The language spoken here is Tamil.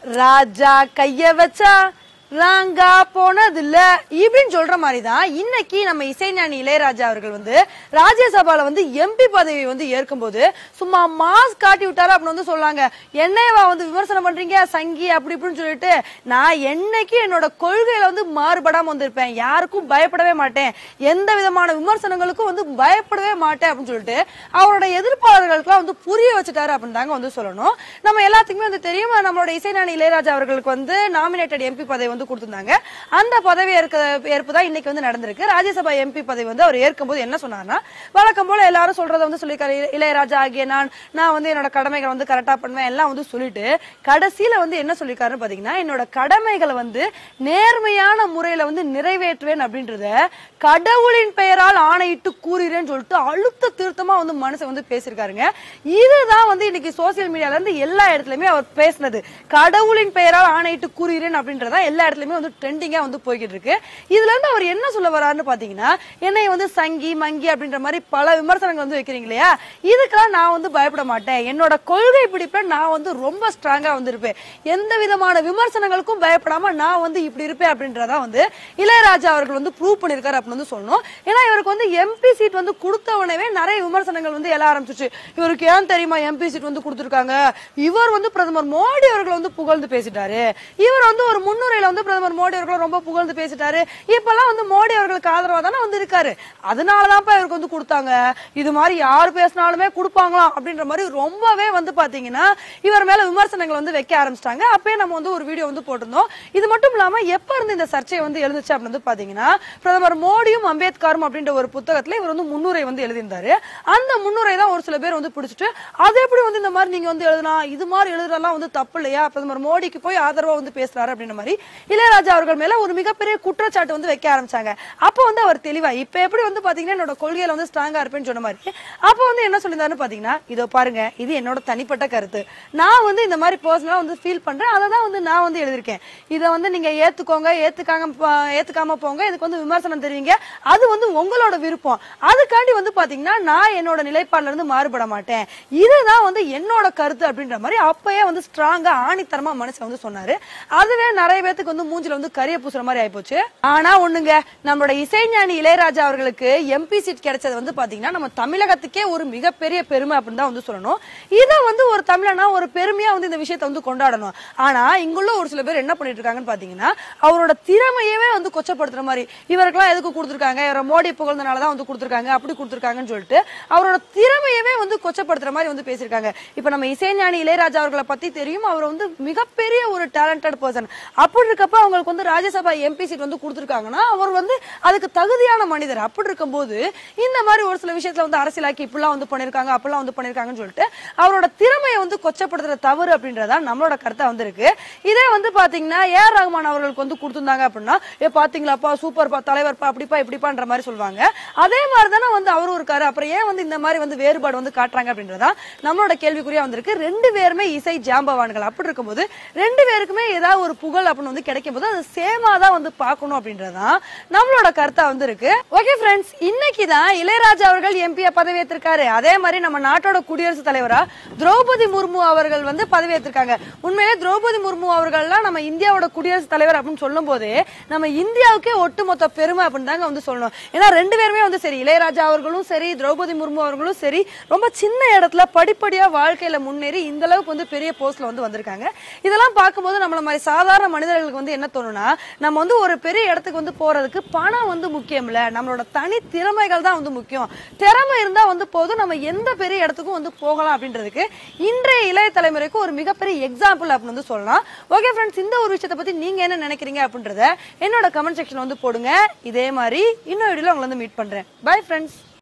ராஜா கைய வச்சா ராங்கா போனதில்ல இப்படின்னு சொல்ற மாதிரி தான் இன்னைக்கு நம்ம இசைஞானி இளையராஜா அவர்கள் வந்து ராஜ்யசபால வந்து எம்பி பதவி வந்து ஏற்கும்போது சும்மா மாஸ் காட்டி விட்டாரு அப்படின்னு வந்து சொல்லாங்க என்னையவா வந்து விமர்சனம் பண்றீங்க சங்கி அப்படி இப்படின்னு சொல்லிட்டு நான் என்னைக்கு என்னோட கொள்கையில வந்து மாறுபடாம வந்திருப்பேன் யாருக்கும் பயப்படவே மாட்டேன் எந்த விதமான விமர்சனங்களுக்கும் வந்து பயப்படவே மாட்டேன் அப்படின்னு சொல்லிட்டு அவரோட எதிர்ப்பாளர்களுக்குலாம் வந்து புரிய வச்சுட்டாரு அப்படின்னு தாங்க வந்து சொல்லணும் நம்ம எல்லாத்துக்குமே வந்து தெரியும் நம்மளோட இசைஞானி இளையராஜா அவர்களுக்கு வந்து நாமினேட்டட் எம்பி பதவி வந்து கொடுத்திருந்தாங்க அந்த பதவி ஏற்க ஏற்பு தான் இன்னைக்கு வந்து நடந்திருக்கு ராஜ்யசபா எம்பி பதவி வந்து அவர் ஏற்கும்போது என்ன சொன்னார்னா வழக்கம் போல எல்லாரும் சொல்றத வந்து சொல்லியிருக்காரு இளைய- இளையராஜா ஆகிய நான் நான் வந்து என்னோட கடமைகளை வந்து கரெக்டா பண்ணுவேன் எல்லாம் வந்து சொல்லிட்டு கடைசியில வந்து என்ன சொல்லியிருக்காருன்னு பாத்தீங்கன்னா என்னோட கடமைகளை வந்து நேர்மையான முறையில வந்து நிறைவேற்றுவேன் அப்படின்றத கடவுளின் பெயரால் ஆணையிட்டு கூறுகிறேன்னு சொல்லிட்டு அழுத்த திருத்தமா வந்து மனசை வந்து பேசியிருக்காருங்க இதுதான் வந்து இன்னைக்கு சோசியல் மீடியால இருந்து எல்லா இடத்துலயுமே அவர் பேசினது கடவுளின் பெயரால் ஆணையிட்டு கூறுகிறேன் அப்படின்றதா எல்லா இடத்துலயுமே வந்து ட்ரெண்டிங்கா வந்து போய்கிட்டு இருக்கு இதுல இருந்து அவர் என்ன சொல்ல வராருன்னு பாத்தீங்கன்னா என்னை வந்து சங்கி மங்கி அப்படின்ற மாதிரி பல விமர்சனங்கள் வந்து வைக்கிறீங்க இல்லையா இதுக்கெல்லாம் நான் வந்து பயப்பட மாட்டேன் என்னோட கொள்கை பிடிப்ப நான் வந்து ரொம்ப ஸ்ட்ராங்கா வந்து இருப்பேன் எந்த விதமான விமர்சனங்களுக்கும் பயப்படாம நான் வந்து இப்படி இருப்பேன் அப்படின்றதா வந்து இளையராஜா அவர்கள் வந்து ப்ரூவ் பண்ணிருக்காரு அப்படின்னு வந்து சொல்லணும் ஏன்னா இவருக்கு வந்து எம்பி சீட் வந்து கொடுத்த உடனே நிறைய விமர்சனங்கள் வந்து எழ ஆரம்பிச்சிச்சு இவருக்கு ஏன் தெரியுமா எம்பி சீட் வந்து கொடுத்துருக்காங்க இவர் வந்து பிரதமர் மோடி அவர்களை வந்து புகழ்ந்து பேசிட்டாரு இவர் வந்து ஒரு முன்னுரையில வந்து பிரதமர் மோடி அவர்களை ரொம்ப புகழ்ந்து பேசிட்டாரு இப்பெல்லாம் வந்து மோடி அவர்களுக்கு ஆதரவா தானே வந்து இருக்காரு அதனாலதான்ப்பா இவருக்கு வந்து கொடுத்தாங்க இது மாதிரி யார் பேசினாலுமே கொடுப்பாங்களாம் அப்படின்ற மாதிரி ரொம்பவே வந்து பாத்தீங்கன்னா இவர் மேல விமர்சனங்கள் வந்து வைக்க ஆரம்பிச்சிட்டாங்க அப்பயே நம்ம வந்து ஒரு வீடியோ வந்து போட்டிருந்தோம் இது மட்டும் இல்லாம எப்ப இருந்து இந்த சர்ச்சை வந்து எழுந்துச்சு அப்படின்னு வந்து பாத்தீங்கன்னா பிரதமர் மோடியும் அம்பேத்கரும் அப்படின்ற ஒரு புத்தகத்துல இவர் வந்து முன்னுரை வந்து எழுதியிருந்தாரு அந்த முன்னுரை தான் ஒரு சில பேர் வந்து பிடிச்சிட்டு அது எப்படி வந்து இந்த மாதிரி நீங்க வந்து எழுதலாம் இது மாதிரி எழுதுறதெல்லாம் வந்து தப்பு இல்லையா பிரதமர் மோடிக்கு போய் ஆதரவா வந்து பேசுறாரு அப்படின்ற மாதிரி இளையராஜா அவர்கள் மேல ஒரு மிகப்பெரிய குற்றச்சாட்டு வந்து வைக்க ஆரம்பிச்சாங்க அப்போ வந்து அவர் தெளிவா இப்ப எப்படி வந்து பாத்தீங்கன்னா என்னோட கொள்கையில வந்து ஸ்ட்ராங்கா இருப்பேன்னு சொன்ன மாதிரி அப்போ வந்து என்ன சொல்லியிருந்தாருன்னு பாத்தீங்கன்னா இதோ பாருங்க இது என்னோட தனிப்பட்ட கருத்து நான் வந்து இந்த மாதிரி பர்சனலா வந்து ஃபீல் பண்றேன் அதை தான் வந்து நான் வந்து எழுதியிருக்கேன் இதை வந்து நீங்க ஏத்துக்கோங்க ஏத்துக்காம ப- ஏத்துக்காம போங்க இதுக்கு வந்து விமர்சனம் தெரிவிங்க அது வந்து உங்களோட விருப்பம் அதுக்காண்டி வந்து பாத்தீங்கன்னா நான் என்னோட நிலைப்பாடுல இருந்து மாறுபட மாட்டேன் இதுதான் வந்து என்னோட கருத்து அப்படின்ற மாதிரி அப்பயே வந்து ஸ்ட்ராங்கா ஆணித்தரமா மனுஷன் வந்து சொன்னாரு அதுவே நிறைய பேத்துக்கு வந்து மூஞ்சில வந்து கரிய பூசுற மாதிரி ஆயிப்போச்சு ஆனா ஒண்ணுங்க நம்மளோட இசைஞானி இளையராஜா அவர்களுக்கு எம்பி சீட் கிடைச்சது வந்து பாத்தீங்கன்னா நம்ம தமிழகத்துக்கே ஒரு மிகப்பெரிய பெருமை அப்படின்னு தான் வந்து சொல்லணும் இதை வந்து ஒரு தமிழனா ஒரு பெருமையா வந்து இந்த விஷயத்தை வந்து கொண்டாடணும் ஆனா இங்குள்ள ஒரு சில பேர் என்ன பண்ணிட்டு இருக்காங்கன்னு பாத்தீங்கன்னா அவரோட திறமையவே வந்து கொச்சப்படுத்துற மாதிரி இவருக்கெல்லாம் எதுக்கு கொடுத்துருக்காங்க இவரை மோடி புகழ்ந்தனால தான் வந்து கொடுத்துருக்காங்க அப்படி கொடுத்துருக்காங்கன்னு சொல்லிட்டு அவரோட திறமையவே வந்து கொச்சப்படுத்துற மாதிரி வந்து பேசியிருக்காங்க இப்ப நம்ம இசைஞானி இளையராஜா அவர்களை பத்தி தெரியும் அவர் வந்து மிகப்பெரிய ஒரு டேலண்டட் பர்சன் அப்படி இருக்கப்ப அவங்களுக்கு வந்து ராஜ்யசபா எம்பி சீட் வந்து கொடுத்துருக்காங்கன்னா அவர் வந்து அதுக்கு தகுதியான மனிதர் அப்படி இருக்கும்போது இந்த மாதிரி ஒரு சில விஷயத்துல வந்து அரசியலாக்கி இப்படிலாம் வந்து பண்ணிருக்காங்க அப்பெல்லாம் வந்து பண்ணிருக்காங்கன்னு சொல்லிட்டு அவரோட திறமையை வந்து கொச்சப்படுத்துற தவறு அப்படின்றதா நம்மளோட கருத்தா வந்து இருக்கு இதே வந்து பாத்தீங்கன்னா ஏஆர் ரஹ்மான் அவர்களுக்கு வந்து கொடுத்திருந்தாங்க அப்படின்னா ஏ பாத்தீங்களாப்பா சூப்பர்ப்பா தலைவர்ப்பா அப்படிப்பா இப்படிப்பான்ற மாதிரி சொல்லுவாங்க அதே மாதிரி தானே வந்து அவரும் இருக்காரு அப்புறம் ஏன் வந்து இந்த மாதிரி வந்து வேறுபாடு வந்து காட்டுறாங்க அப்படின்றதா நம்மளோட கேள்விக்குறியா வந்திருக்கு ரெண்டு பேருமே இசை ஜாம்பவான்கள் அப்படி இருக்கும்போது ரெண்டு பேருக்குமே ஏதாவது ஒரு புகழ் அப்படின்னு வந்து கிடைக்கும் போது அது சேமா தான் வந்து பார்க்கணும் அப்படின்றதான் நம்மளோட கருத்தா வந்து இருக்கு ஓகே ஃப்ரெண்ட்ஸ் இன்னைக்கு தான் இளையராஜா அவர்கள் எம்பியா பதவியேற்றிருக்காரு அதே மாதிரி நம்ம நாட்டோட குடியரசுத் தலைவரா திரௌபதி முர்மு அவர்கள் வந்து பதவியேற்றிருக்காங்க உண்மையிலே திரௌபதி முர்மு அவர்கள்லாம் நம்ம இந்தியாவோட குடியரசுத் தலைவர் அப்படின்னு சொல்லும் போது நம்ம இந்தியாவுக்கே ஒட்டுமொத்த பெருமை அப்படின்னு தாங்க வந்து சொல்லணும் ஏன்னா ரெண்டு பேருமே வந்து சரி இளையராஜா அவர்களும் சரி திரௌபதி முர்மு அவர்களும் சரி ரொம்ப சின்ன இடத்துல படிப்படியா வாழ்க்கையில முன்னேறி இந்த அளவுக்கு வந்து பெரிய போஸ்ட்ல வந்து வந்திருக்காங்க இதெல்லாம் பார்க்கும்போது நம்மள மாதிரி சாதாரண மனிதர்களுக்கு வந்து என்ன தோணும்னா நம்ம வந்து ஒரு பெரிய இடத்துக்கு வந்து போறதுக்கு பணம் வந்து முக்கியம் இல்ல நம்மளோட தனி திறமைகள் தான் வந்து முக்கியம் திறமை இருந்தா வந்து போதும் நம்ம எந்த பெரிய இடத்துக்கும் வந்து போகலாம் அப்படின்றதுக்கு இன்றைய இளைய தலைமுறைக்கு ஒரு மிகப்பெரிய எக்ஸாம்பிள் அப்படின்னு வந்து சொல்லலாம் ஓகே ஃப்ரெண்ட்ஸ் இந்த ஒரு விஷயத்தை பத்தி நீங்க என்ன நினைக்கிறீங்க அப்படின்றத என்னோட கமெண்ட் செக்ஷன் வந்து போடுங்க இதே மாதிரி இன்னொரு வீடியோல உங்களை வந்து மீட் பண்றேன் பை ஃப்ரெண்ட்ஸ்